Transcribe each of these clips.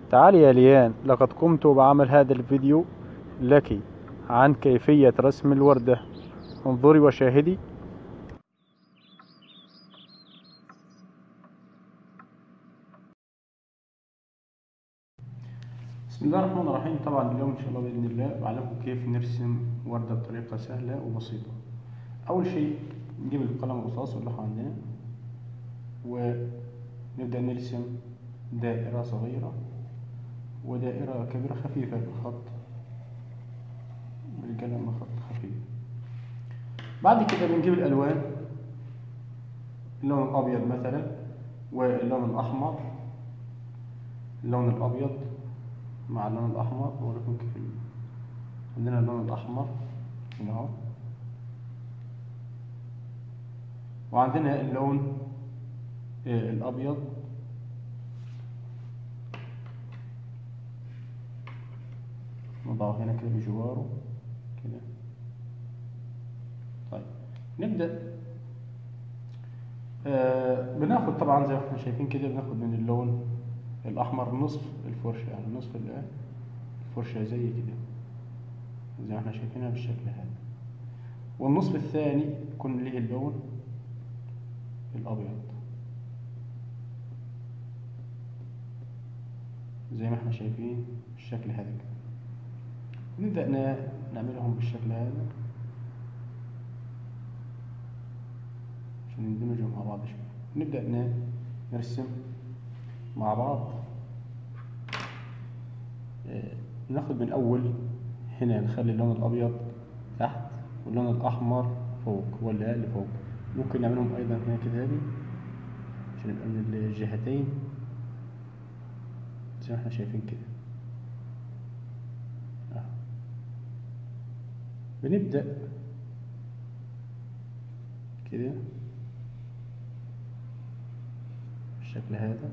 تعالي يا ليان لقد قمت بعمل هذا الفيديو لك عن كيفية رسم الوردة انظري وشاهدي بسم الله الرحمن الرحيم طبعا اليوم ان شاء الله باذن الله بعلمكم كيف نرسم ورده بطريقه سهله وبسيطه اول شيء نجيب القلم الرصاص واللوحه عندنا ونبدا نرسم دائره صغيره ودائره كبيره خفيفه بالخط بالقلم خط خفيف بعد كده بنجيب الالوان اللون الابيض مثلا واللون الاحمر اللون الابيض مع اللون الأحمر بوريكم كيف ال... عندنا اللون الأحمر هنا أهو وعندنا اللون آه الأبيض نضعه هنا كده بجواره كده طيب نبدأ آه بناخد طبعا زي ما احنا شايفين كده بناخد من اللون الأحمر نصف الفرشة يعني نصف الفرشة زي كده زي ما احنا شايفينها بالشكل هذا والنصف الثاني يكون له اللون الأبيض زي ما احنا شايفين بالشكل هذا كده نبدأ نعملهم بالشكل هذا عشان يندمجوا مع بعض شوية نبدأ نرسم مع بعض ناخد من الأول هنا نخلي اللون الأبيض تحت واللون الأحمر فوق هو اللي أقل فوق ممكن نعملهم أيضا هنا كده عشان يبقى من الجهتين زي ما احنا شايفين كده آه. بنبدأ كده بالشكل هذا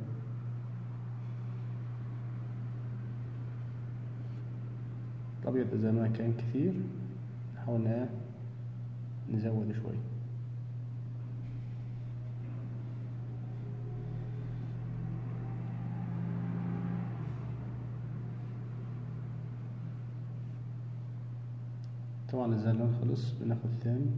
الأبيض إذا ما كان كثير نحاول نزود شوي طبعا إذا اللون خلص بناخد ثاني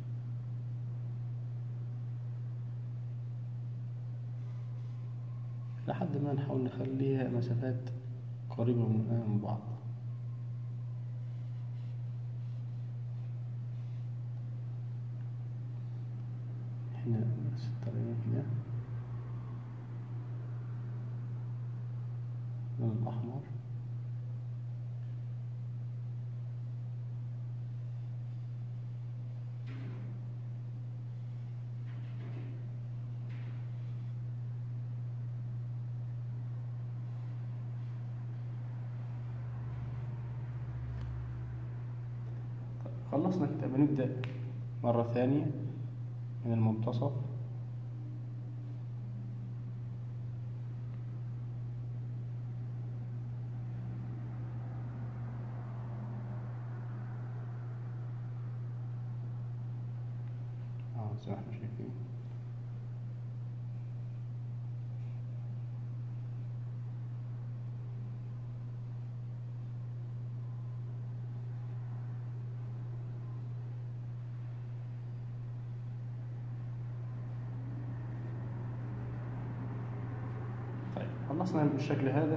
لحد ما نحاول نخليها مسافات قريبة من بعض هنا نفس الطريقة كده اللون الأحمر خلصنا كده بنبدأ مرة ثانية من المنتصف اه زي ما احنا شايفين خلصنا بالشكل هذا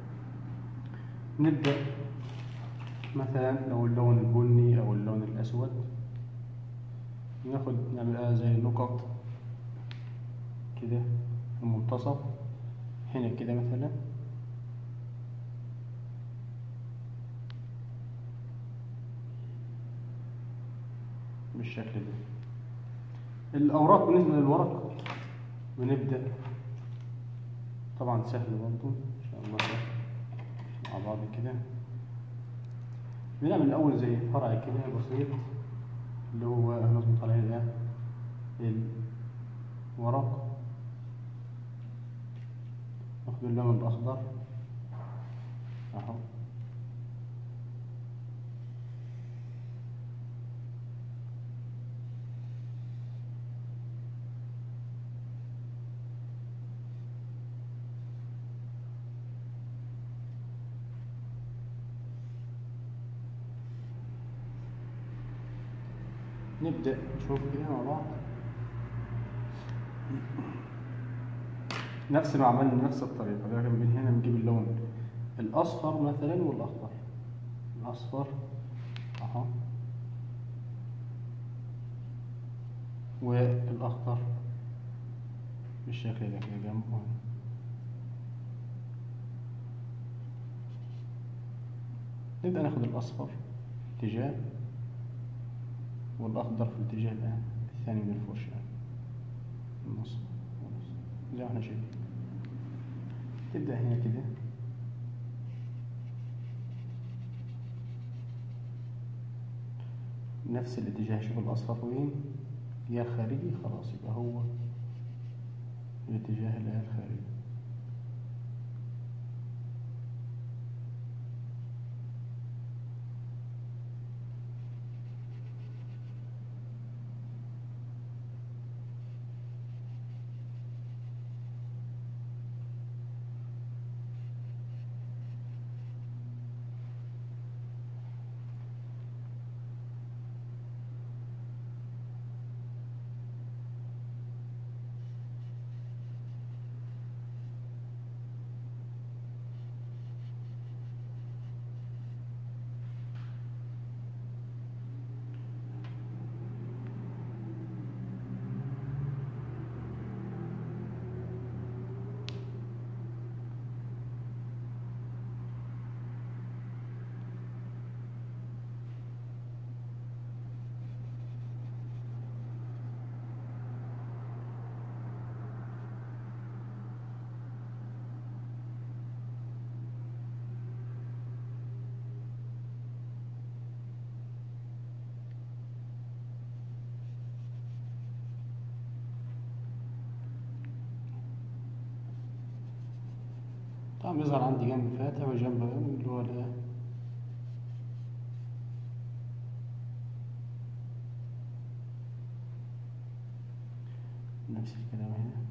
نبدأ مثلا لو اللون البني أو اللون الأسود ناخد نعملها زي نقط كده في المنتصف هنا كده مثلا بالشكل ده الأوراق بالنسبة للورق بنبدأ طبعا سهل برضو ان شاء الله مع بعض كده بنعمل الاول زي فرع كده بسيط اللي هو هنظبط عليه ده الورق ناخد اللون الاخضر اهو نبدأ نشوف كده مع بعض نفس ما عملنا نفس الطريقة لكن من هنا نجيب اللون الأصفر مثلا والأخضر الأصفر أهو والأخضر بالشكل ده كده جنبه نبدأ ناخد الأصفر في اتجاه والأخضر في الاتجاه الآن الثاني من الفرشة النص والنص. زي ما احنا شايفين تبدأ هنا كده نفس الاتجاه شوف الأصفر وين يا خارجي خلاص يبقى هو الاتجاه اللي هي الخارجي طبعا بيظهر عندي جنب فاتح وجنب اللي هو الايه نفس الكلام هنا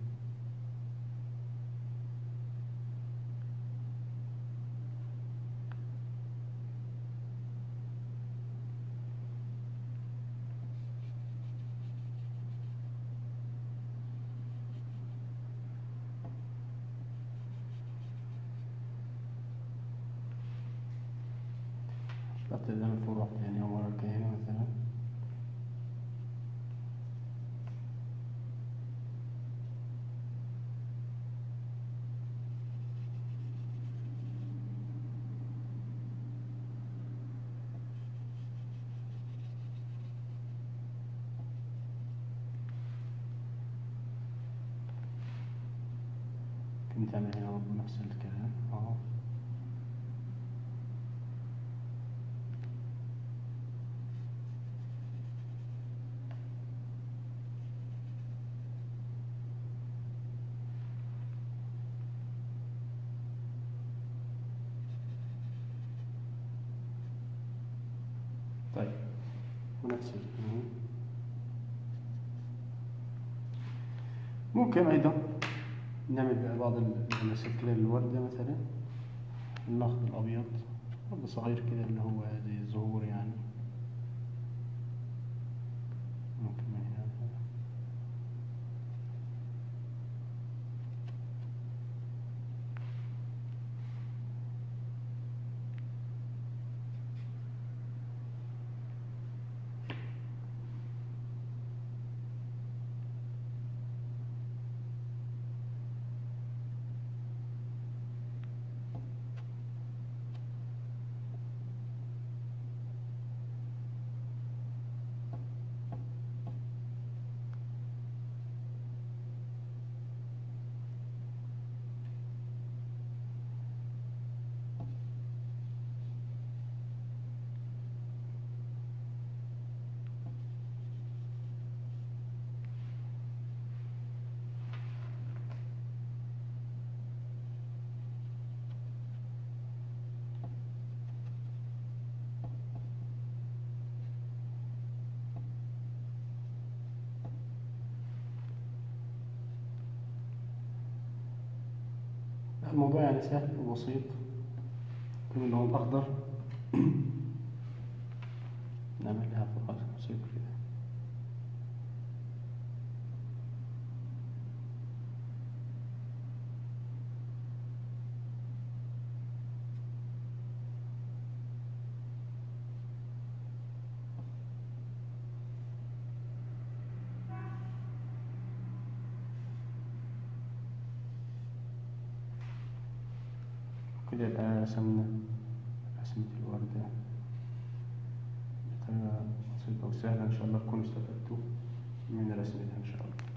رحت قدام الفروع تاني مرة الجاية هنا مثلا كنت أعمل هنا برضه نفس الكلام أهو طيب ونفس الكلام ممكن أيضا نعمل بقى بعض المسائل كده للوردة مثلا النخل الأبيض ورد صغير كده اللي هو زي الزهور يعني ممكن من هنا الموضوع يعني سهل وبسيط يكون اللون الأخضر نعمل لها فقط بسيط كده كده يبقى رسمنا رسمة الوردة بطريقة بسيطة وسهلة إن شاء الله تكونوا استفدتوا من رسمتها إن شاء الله